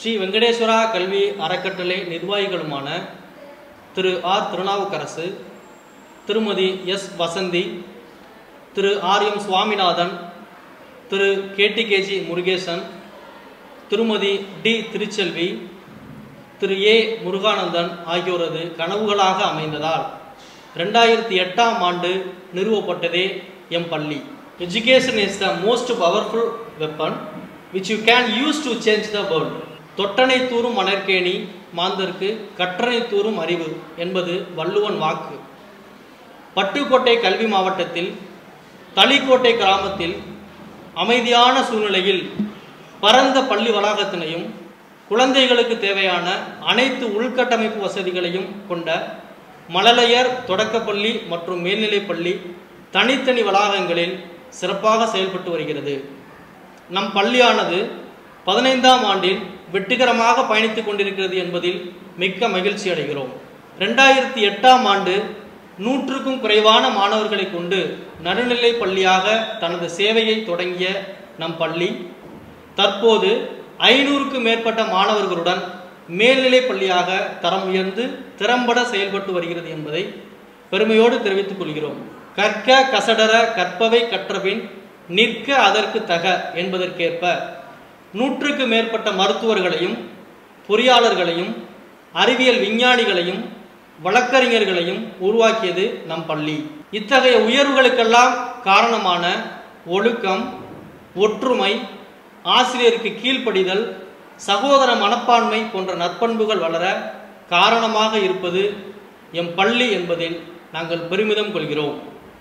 ஸ்ரீ வெங்கடேஸ்வரா கல்வி அறக்கட்டளை நிர்வாகிகளுமான திரு R Thirunavukkarasu Thirumathi S Vasanthi Thiru R M Swaminathan Thiru K D K G Murugesan Thirumathi D Thiruchelvi Thiru A Muruganandan ஆகியோரது கனவுகளாக அமைந்ததால் ரெண்டாயிரத்தி எட்டாம் ஆண்டு நிறுவப்பட்டதே எம் பள்ளி education is the most powerful weapon which you can use to change the world தொட்டனை தூரும் மணற்கேணி மாந்தர்க்கு கற்றனை தூரும் அறிவு என்பது வள்ளுவன் வாக்கு பட்டுக்கோட்டை கல்வி மாவட்டத்தில் தளிக்கோட்டை கிராமத்தில் அமைதியான சூழ்நிலையில் பரந்த பள்ளி வளாகத்தினையும் குழந்தைகளுக்கு தேவையான அனைத்து உள்கட்டமைப்பு வசதிகளையும் கொண்ட மழலையர் தொடக்கப்பள்ளி மற்றும் மேல்நிலைப் பள்ளி தனித்தனி வளாகங்களில் சிறப்பாக செயல்பட்டு வருகிறது நம் பள்ளியானது பதினைந்தாம் ஆண்டில் வெற்றிகரமாக பயணித்துக் கொண்டிருக்கிறது என்பதில் மிக்க மகிழ்ச்சி அடைகிறோம் ரெண்டாயிரத்தி எட்டாம் ஆண்டு நூற்றுக்கும் குறைவான மாணவர்களை கொண்டு நடுநிலை பள்ளியாக தனது சேவையை தொடங்கிய நம் பள்ளி தற்போது ஐநூறுக்கும் மேற்பட்ட மாணவர்களுடன் மேல்நிலை பள்ளியாக தரம் உயர்ந்து திறம்பட செயல்பட்டு வருகிறது என்பதை பெருமையோடு தெரிவித்துக் கொள்கிறோம் கற்க கசடர கற்பவை கற்றபின் நிற்க அதற்கு தக என்பதற்கேற்ப நூற்றுக்கு மேற்பட்ட மருத்துவர்களையும் பொறியாளர்களையும் அறிவியல் விஞ்ஞானிகளையும் வழக்கறிஞர்களையும் உருவாக்கியது நம் பள்ளி இத்தகைய உயர்வுகளுக்கெல்லாம் காரணமான ஒழுக்கம் ஒற்றுமை ஆசிரியருக்கு கீழ்ப்படிதல் சகோதர மனப்பான்மை போன்ற நற்பண்புகள் வளர காரணமாக இருப்பது எம் பள்ளி என்பதில் நாங்கள் பெருமிதம் கொள்கிறோம்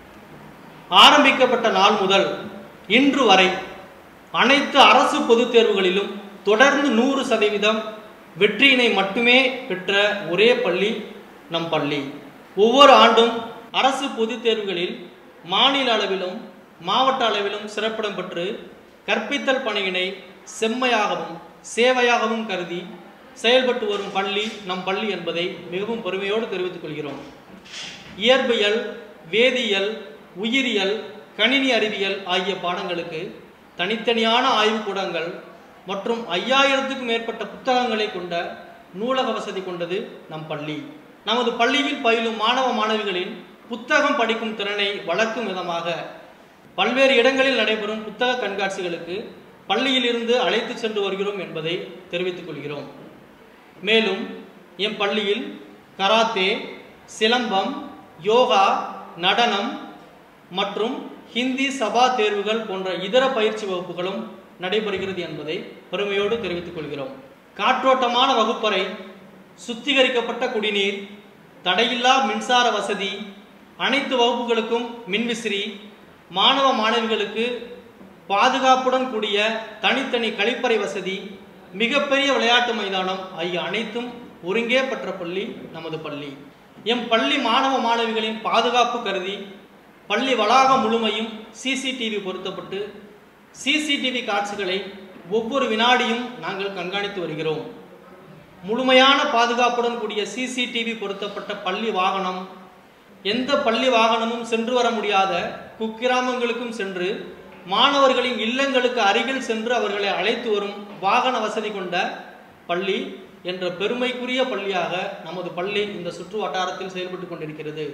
ஆரம்பிக்கப்பட்ட நாள் முதல் இன்று வரை அனைத்து அரசு பொதுத் தேர்வுகளிலும் தொடர்ந்து நூறு சதவீதம் வெற்றியினை மட்டுமே பெற்ற ஒரே பள்ளி நம் பள்ளி ஒவ்வொரு ஆண்டும் அரசு பொதுத் தேர்வுகளில் மாநில அளவிலும் மாவட்ட அளவிலும் சிறப்பிடம் பெற்று கற்பித்தல் பணியினை செம்மையாகவும் சேவையாகவும் கருதி செயல்பட்டு வரும் பள்ளி நம் பள்ளி என்பதை மிகவும் பெருமையோடு தெரிவித்துக் கொள்கிறோம் இயற்பியல் வேதியியல் உயிரியல் கணினி அறிவியல் ஆகிய பாடங்களுக்கு தனித்தனியான ஆய்வுக்கூடங்கள் மற்றும் ஐயாயிரத்துக்கும் மேற்பட்ட புத்தகங்களை கொண்ட நூலக வசதி கொண்டது நம் பள்ளி நமது பள்ளியில் பயிலும் மாணவ மாணவிகளின் புத்தகம் படிக்கும் திறனை வளர்க்கும் விதமாக பல்வேறு இடங்களில் நடைபெறும் புத்தக கண்காட்சிகளுக்கு பள்ளியிலிருந்து அழைத்து சென்று வருகிறோம் என்பதை தெரிவித்துக் கொள்கிறோம் மேலும் எம் பள்ளியில் கராத்தே சிலம்பம் யோகா நடனம் மற்றும் ஹிந்தி சபா தேர்வுகள் போன்ற இதர பயிற்சி வகுப்புகளும் நடைபெறுகிறது என்பதை பெருமையோடு தெரிவித்துக் கொள்கிறோம் காற்றோட்டமான வகுப்பறை சுத்திகரிக்கப்பட்ட குடிநீர் தடையில்லா மின்சார வசதி அனைத்து வகுப்புகளுக்கும் மின்விசிறி மாணவ மாணவிகளுக்கு பாதுகாப்புடன் கூடிய தனித்தனி கழிப்பறை வசதி மிகப்பெரிய விளையாட்டு மைதானம் ஆகிய அனைத்தும் ஒருங்கே பெற்ற பள்ளி நமது பள்ளி எம் பள்ளி மாணவ மாணவிகளின் பாதுகாப்பு கருதி பள்ளி வளாகம் முழுமையும் சிசிடிவி பொருத்தப்பட்டு சிசிடிவி காட்சிகளை ஒவ்வொரு வினாடியும் நாங்கள் கண்காணித்து வருகிறோம் முழுமையான பாதுகாப்புடன் கூடிய சிசிடிவி பொருத்தப்பட்ட பள்ளி வாகனம் எந்த பள்ளி வாகனமும் சென்று வர முடியாத குக்கிராமங்களுக்கும் சென்று மாணவர்களின் இல்லங்களுக்கு அருகில் சென்று அவர்களை அழைத்து வரும் வாகன வசதி கொண்ட பள்ளி என்ற பெருமைக்குரிய பள்ளியாக நமது பள்ளி இந்த சுற்று வட்டாரத்தில் செயல்பட்டு கொண்டிருக்கிறது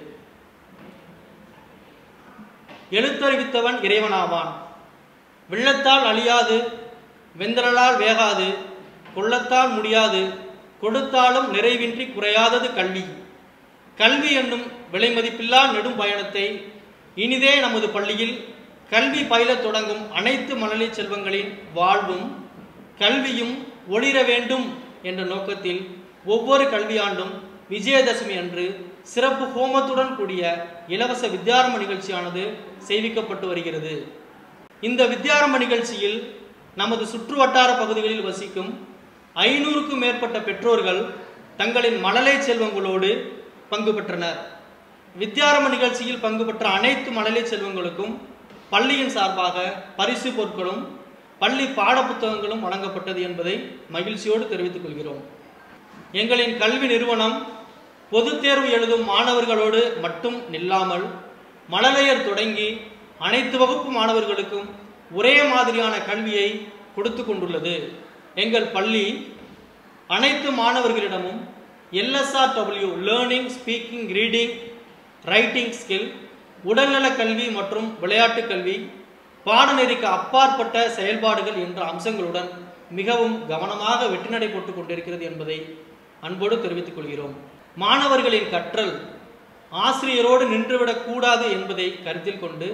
எழுத்தறிவித்தவன் இறைவனாவான் வெள்ளத்தால் அழியாது வெந்தரலால் வேகாது கொள்ளத்தால் முடியாது கொடுத்தாலும் நிறைவின்றி குறையாதது கல்வி கல்வி என்னும் விலைமதிப்பில்லா நெடும் பயணத்தை இனிதே நமது பள்ளியில் கல்வி பயிலத் தொடங்கும் அனைத்து மழலை செல்வங்களின் வாழ்வும் கல்வியும் ஒளிர வேண்டும் என்ற நோக்கத்தில் ஒவ்வொரு கல்வியாண்டும் விஜயதசமி அன்று சிறப்பு ஹோமத்துடன் கூடிய இலவச வித்யாரம்ப நிகழ்ச்சியானது செய்விக்கப்பட்டு வருகிறது இந்த வித்யாரம்ப நிகழ்ச்சியில் நமது சுற்று வட்டார பகுதிகளில் வசிக்கும் ஐநூறுக்கும் மேற்பட்ட பெற்றோர்கள் தங்களின் மழலை செல்வங்களோடு பங்கு பெற்றனர் வித்யாரம்ப நிகழ்ச்சியில் பங்கு பெற்ற அனைத்து மழலை செல்வங்களுக்கும் பள்ளியின் சார்பாக பரிசு பொருட்களும் பள்ளி பாடப்புத்தகங்களும் வழங்கப்பட்டது என்பதை மகிழ்ச்சியோடு தெரிவித்துக் கொள்கிறோம் எங்களின் கல்வி நிறுவனம் பொதுத் தேர்வு எழுதும் மாணவர்களோடு மட்டும் நில்லாமல் மழலையர் தொடங்கி அனைத்து வகுப்பு மாணவர்களுக்கும் ஒரே மாதிரியான கல்வியை கொடுத்து கொண்டுள்ளது எங்கள் பள்ளி அனைத்து மாணவர்களிடமும் L S R W learning speaking reading writing skill உடல்நல கல்வி மற்றும் விளையாட்டு கல்வி பாடநெறிக்கு அப்பாற்பட்ட செயல்பாடுகள் என்ற அம்சங்களுடன் மிகவும் கவனமாக வெற்றி நடை போட்டுக் கொண்டிருக்கிறது என்பதை அன்போடு தெரிவித்துக் கொள்கிறோம் மாணவர்களின் கற்றல் ஆசிரியரோடு நின்றுவிடக் கூடாது என்பதை கருத்தில் கொண்டு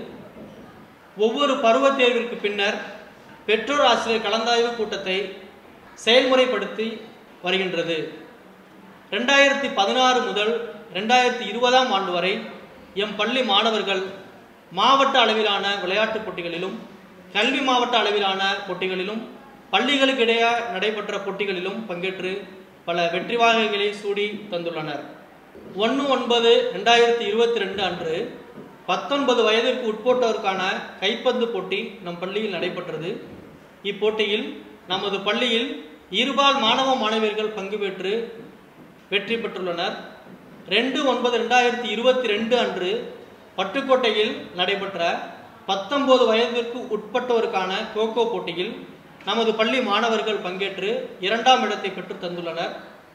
ஒவ்வொரு பருவத் தேர்விற்கு பின்னர் பெற்றோர் ஆசிரியர் கலந்தாய்வு கூட்டத்தை செயல்முறைப்படுத்தி வருகின்றது ரெண்டாயிரத்தி பதினாறு முதல் ரெண்டாயிரத்தி இருபதாம் ஆண்டு வரை எம் பள்ளி மாணவர்கள் மாவட்ட அளவிலான விளையாட்டுப் போட்டிகளிலும் கல்வி மாவட்ட அளவிலான போட்டிகளிலும் பள்ளிகளுக்கு இடையே நடைபெற்ற போட்டிகளிலும் பங்கேற்று பல வெற்றி வாகைகளை சூடி தந்துள்ளனர் ஒன்று ஒன்பது ரெண்டாயிரத்தி இருபத்தி ரெண்டு அன்று பத்தொன்பது வயதிற்கு உட்பட்டோருக்கான கைப்பந்து போட்டி நம் பள்ளியில் நடைபெற்றது இப்போட்டியில் நமது பள்ளியில் இருபால் மாணவ மாணவியர்கள் பங்கு பெற்று வெற்றி பெற்றுள்ளனர் ரெண்டு ஒன்பது ரெண்டாயிரத்தி இருபத்தி ரெண்டு அன்று பட்டுக்கோட்டையில் நடைபெற்ற பத்தொன்பது வயதிற்கு உட்பட்டோருக்கான கோகோ போட்டியில் நமது பள்ளி மாணவர்கள் பங்கேற்று இரண்டாம் இடத்தை பெற்று தந்துள்ளனர்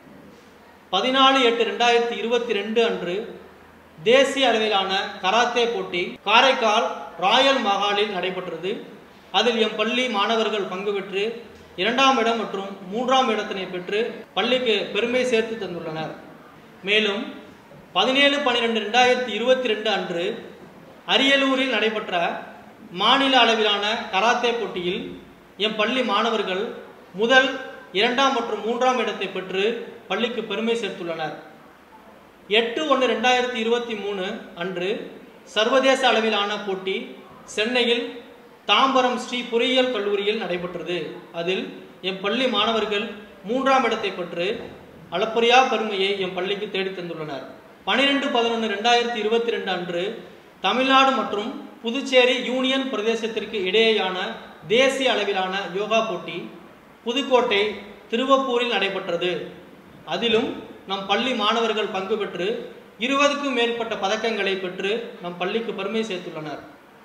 பதினாலு எட்டு ரெண்டாயிரத்தி இருபத்தி ரெண்டு அன்று தேசிய அளவிலான கராத்தே போட்டி காரைக்கால் ராயல் மகாலில் நடைபெற்றது அதில் எம் பள்ளி மாணவர்கள் பங்கு பெற்று இரண்டாம் இடம் மற்றும் மூன்றாம் இடத்தினை பெற்று பள்ளிக்கு பெருமை சேர்த்து தந்துள்ளனர் மேலும் பதினேழு பன்னிரெண்டு ரெண்டாயிரத்தி இருபத்தி ரெண்டு அன்று அரியலூரில் நடைபெற்ற மாநில அளவிலான கராத்தே போட்டியில் எம் பள்ளி மாணவர்கள் முதல் இரண்டாம் மற்றும் மூன்றாம் இடத்தை பெற்று பள்ளிக்கு பெருமை சேர்த்துள்ளனர் எட்டு ஒன்று ரெண்டாயிரத்தி இருபத்தி மூணு அன்று சர்வதேச அளவிலான போட்டி சென்னையில் தாம்பரம் ஸ்ரீ பொறியியல் கல்லூரியில் நடைபெற்றது அதில் எம் பள்ளி மாணவர்கள் மூன்றாம் இடத்தை பெற்று அளப்பரியா பெருமையை எம் பள்ளிக்கு தேடித் தந்துள்ளனர் பனிரெண்டு பதினொன்று ரெண்டாயிரத்தி இருபத்தி ரெண்டு அன்று தமிழ்நாடு மற்றும் புதுச்சேரி யூனியன் பிரதேசத்திற்கு இடையேயான தேசிய அளவிலான யோகா போட்டி புதுக்கோட்டை திருவப்பூரில் நடைபெற்றது அதிலும் நம் பள்ளி மாணவர்கள் பங்கு பெற்று இருபதுக்கும் மேற்பட்ட பதக்கங்களை பெற்று நம் பள்ளிக்கு பெருமை சேர்த்துள்ளனர்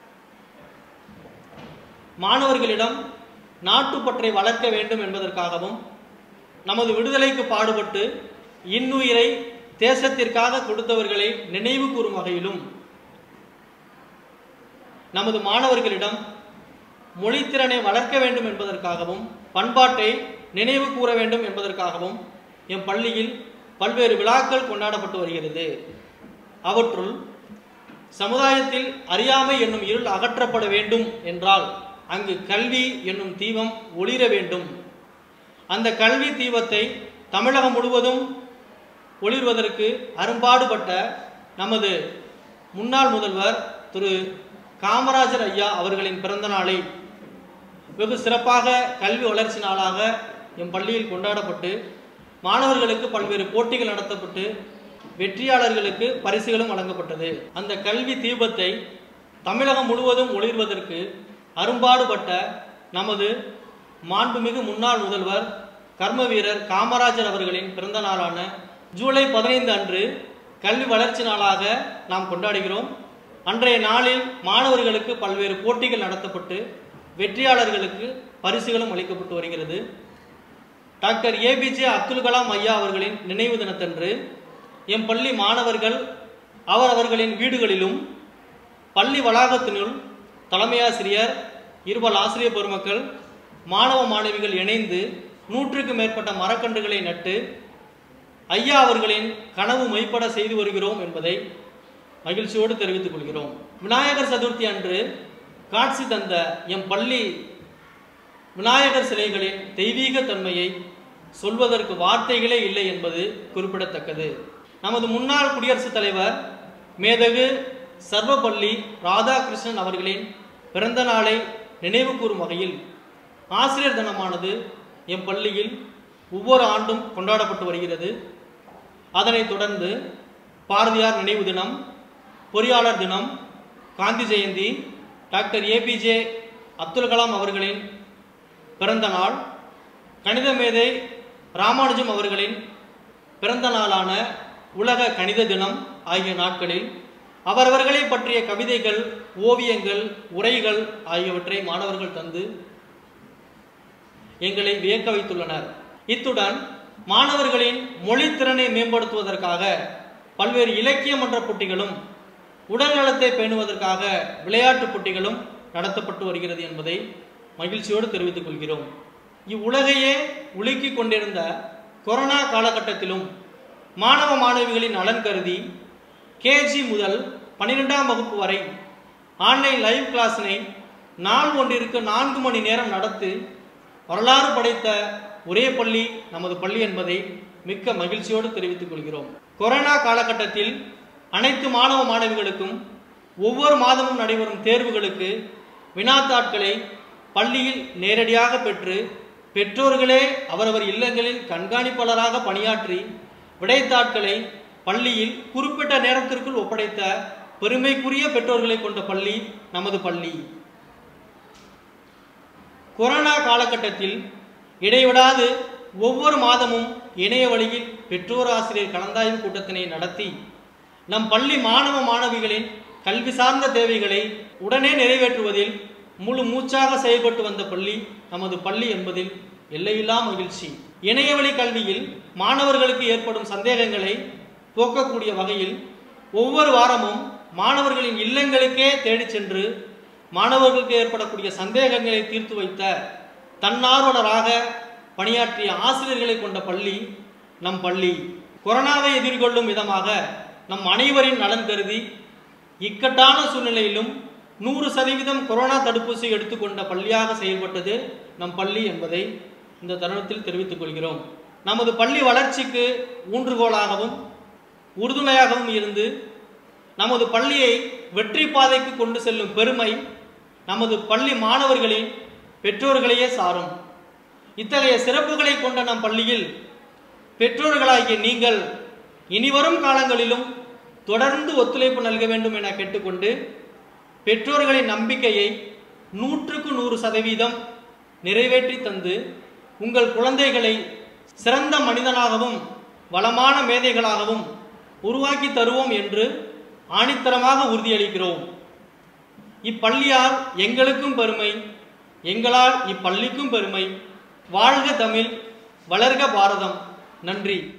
மாணவர்களிடம் நாட்டுப்பற்றை வளர்க்க வேண்டும் என்பதற்காகவும் நமது விடுதலைக்கு பாடுபட்டு இன்னுயிரை தேசத்திற்காக கொடுத்தவர்களை நினைவு கூறும் வகையிலும் நமது மாணவர்களிடம் மொழித்திறனை வளர்க்க வேண்டும் என்பதற்காகவும் பண்பாட்டை நினைவு கூற வேண்டும் என்பதற்காகவும் எம் பள்ளியில் பல்வேறு விழாக்கள் கொண்டாடப்பட்டு வருகிறது அவற்றுள் சமுதாயத்தில் அறியாமை என்னும் இருள் அகற்றப்பட வேண்டும் என்றால் அங்கு கல்வி என்னும் தீபம் ஒளிர வேண்டும் அந்த கல்வி தீபத்தை தமிழகம் முழுவதும் ஒளிர்வதற்கு அரும்பாடுபட்ட நமது முன்னாள் முதல்வர் திரு காமராஜர் ஐயா அவர்களின் பிறந்த நாளை வெகு சிறப்பாக கல்வி வளர்ச்சி நாளாக எம் பள்ளியில் கொண்டாடப்பட்டு மாணவர்களுக்கு பல்வேறு போட்டிகள் நடத்தப்பட்டு வெற்றியாளர்களுக்கு பரிசுகளும் வழங்கப்பட்டது அந்த கல்வி தீபத்தை தமிழகம் முழுவதும் ஒளிர்வதற்கு அரும்பாடுபட்ட நமது மாண்புமிகு முன்னாள் முதல்வர் கர்ம வீரர் காமராஜர் அவர்களின் பிறந்த நாளான ஜூலை பதினைந்து அன்று கல்வி வளர்ச்சி நாளாக நாம் கொண்டாடுகிறோம் அன்றைய நாளில் மாணவர்களுக்கு பல்வேறு போட்டிகள் நடத்தப்பட்டு வெற்றியாளர்களுக்கு பரிசுகளும் அளிக்கப்பட்டு வருகிறது டாக்டர் ஏபிஜே அப்துல் கலாம் ஐயா அவர்களின் நினைவு தினத்தன்று எம் பள்ளி மாணவர்கள் அவர் அவர்களின் வீடுகளிலும் பள்ளி வளாகத்தினுள் தலைமையாசிரியர் இருபல் ஆசிரியர் பெருமக்கள் மாணவ மாணவிகள் இணைந்து நூற்றுக்கு மேற்பட்ட மரக்கன்றுகளை நட்டு ஐயா அவர்களின் கனவு மெய்ப்பட செய்து வருகிறோம் என்பதை மகிழ்ச்சியோடு தெரிவித்துக் கொள்கிறோம் விநாயகர் சதுர்த்தி அன்று காட்சி தந்த எம் பள்ளி விநாயகர் சிலைகளின் தெய்வீக தன்மையை சொல்வதற்கு வார்த்தைகளே இல்லை என்பது குறிப்பிடத்தக்கது நமது முன்னாள் குடியரசுத் தலைவர் மேதகு சர்வப்பள்ளி ராதாகிருஷ்ணன் அவர்களின் பிறந்த நாளை நினைவு கூறும் வகையில் ஆசிரியர் தினமானது எம் பள்ளியில் ஒவ்வொரு ஆண்டும் கொண்டாடப்பட்டு வருகிறது அதனைத் தொடர்ந்து பாரதியார் நினைவு தினம் பொறியாளர் தினம் காந்தி ஜெயந்தி டாக்டர் ஏபிஜே அப்துல் கலாம் அவர்களின் பிறந்த நாள் கணித மேதை ராமானுஜம் அவர்களின் பிறந்த நாளான உலக கணித தினம் ஆகிய நாட்களில் அவரவர்களை பற்றிய கவிதைகள் ஓவியங்கள் உரைகள் ஆகியவற்றை மாணவர்கள் தந்து எங்களை வியக்க வைத்துள்ளனர் இத்துடன் மாணவர்களின் மொழித்திறனை மேம்படுத்துவதற்காக பல்வேறு இலக்கிய மன்ற போட்டிகளும் உடல் நலத்தை பேணுவதற்காக விளையாட்டுப் போட்டிகளும் நடத்தப்பட்டு வருகிறது என்பதை மகிழ்ச்சியோடு தெரிவித்துக் கொள்கிறோம் இவ்வுலகையே உலுக்கிக் கொண்டிருந்த கொரோனா காலகட்டத்திலும் மாணவ மாணவிகளின் நலன் கருதி கேஜி முதல் பன்னிரெண்டாம் வகுப்பு வரை ஆன்லைன் லைவ் கிளாஸினை நாள் ஒன்றிற்கு நான்கு மணி நேரம் நடத்தி வரலாறு படைத்த ஒரே பள்ளி நமது பள்ளி என்பதை மிக்க மகிழ்ச்சியோடு தெரிவித்துக் கொள்கிறோம் கொரோனா காலகட்டத்தில் அனைத்து மாணவ மாணவிகளுக்கும் ஒவ்வொரு மாதமும் நடைபெறும் தேர்வுகளுக்கு வினாத்தாட்களை பள்ளியில் நேரடியாக பெற்று பெற்றோர்களே அவரவர் இல்லங்களில் கண்காணிப்பாளராக பணியாற்றி விடைத்தாட்களை பள்ளியில் குறிப்பிட்ட நேரத்திற்குள் ஒப்படைத்த பெருமைக்குரிய பெற்றோர்களை கொண்ட பள்ளி நமது பள்ளி கொரோனா காலகட்டத்தில் இடைவிடாது ஒவ்வொரு மாதமும் இணைய வழியில் பெற்றோர் ஆசிரியர் கலந்தாய்வு கூட்டத்தினை நடத்தி நம் பள்ளி மாணவ மாணவிகளின் கல்வி சார்ந்த தேவைகளை உடனே நிறைவேற்றுவதில் முழு மூச்சாக செயல்பட்டு வந்த பள்ளி நமது பள்ளி என்பதில் எல்லையில்லா மகிழ்ச்சி இணையவழி கல்வியில் மாணவர்களுக்கு ஏற்படும் சந்தேகங்களை போக்கக்கூடிய வகையில் ஒவ்வொரு வாரமும் மாணவர்களின் இல்லங்களுக்கே தேடிச் சென்று மாணவர்களுக்கு ஏற்படக்கூடிய சந்தேகங்களை தீர்த்து வைத்த தன்னார்வலராக பணியாற்றிய ஆசிரியர்களை கொண்ட பள்ளி நம் பள்ளி கொரோனாவை எதிர்கொள்ளும் விதமாக நம் அனைவரின் நலன் கருதி இக்கட்டான சூழ்நிலையிலும் நூறு சதவீதம் கொரோனா தடுப்பூசி எடுத்துக்கொண்ட பள்ளியாக செயல்பட்டது நம் பள்ளி என்பதை இந்த தருணத்தில் தெரிவித்துக் கொள்கிறோம் நமது பள்ளி வளர்ச்சிக்கு ஊன்றுகோலாகவும் உறுதுணையாகவும் இருந்து நமது பள்ளியை வெற்றி பாதைக்கு கொண்டு செல்லும் பெருமை நமது பள்ளி மாணவர்களின் பெற்றோர்களையே சாரும் இத்தகைய சிறப்புகளை கொண்ட நம் பள்ளியில் பெற்றோர்களாகிய நீங்கள் இனிவரும் காலங்களிலும் தொடர்ந்து ஒத்துழைப்பு நல்க வேண்டும் என கேட்டுக்கொண்டு பெற்றோர்களின் நம்பிக்கையை நூற்றுக்கு நூறு சதவீதம் நிறைவேற்றி தந்து உங்கள் குழந்தைகளை சிறந்த மனிதனாகவும் வளமான மேதைகளாகவும் உருவாக்கி தருவோம் என்று ஆணித்தரமாக உறுதியளிக்கிறோம் இப்பள்ளியால் எங்களுக்கும் பெருமை எங்களால் இப்பள்ளிக்கும் பெருமை வாழ்க தமிழ் வளர்க பாரதம் நன்றி